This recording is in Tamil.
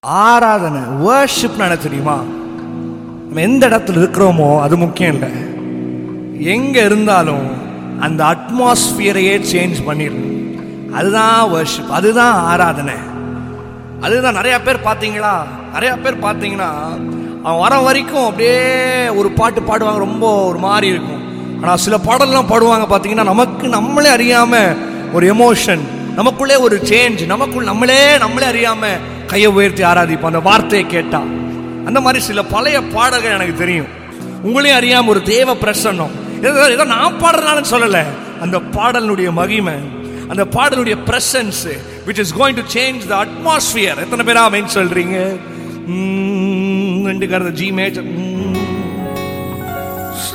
ஆராதனை வேர்ஷிப் என்ன தெரியுமா நம்ம எந்த இடத்துல இருக்கிறோமோ அது முக்கியம் இல்லை எங்க இருந்தாலும் அந்த அட்மாஸ்பியரையே சேஞ்ச் பண்ணிடணும் அதுதான் வர்ஷிப் அதுதான் ஆராதனை அதுதான் நிறைய பேர் பார்த்தீங்களா நிறைய பேர் பார்த்தீங்கன்னா அவன் வர வரைக்கும் அப்படியே ஒரு பாட்டு பாடுவாங்க ரொம்ப ஒரு மாதிரி இருக்கும் ஆனால் சில பாடல்லாம் பாடுவாங்க பார்த்தீங்கன்னா நமக்கு நம்மளே அறியாம ஒரு எமோஷன் நமக்குள்ளே ஒரு சேஞ்ச் நமக்குள் நம்மளே நம்மளே அறியாம கையை உயர்த்தி ஆராதிப்போம் அந்த வார்த்தையை கேட்டா அந்த மாதிரி சில பழைய பாடல்கள் எனக்கு தெரியும் உங்களையும் அறியாம ஒரு தேவ பிரசன்னம் ஏதோ ஏதோ நான் பாடுறதுனால சொல்லலை அந்த பாடலினுடைய மகிமை அந்த பாடலுடைய presence which is going to change the atmosphere எத்தனை பேரா மெயின் சொல்றீங்க ம், ரெண்டு கருத ஜி மேஜர்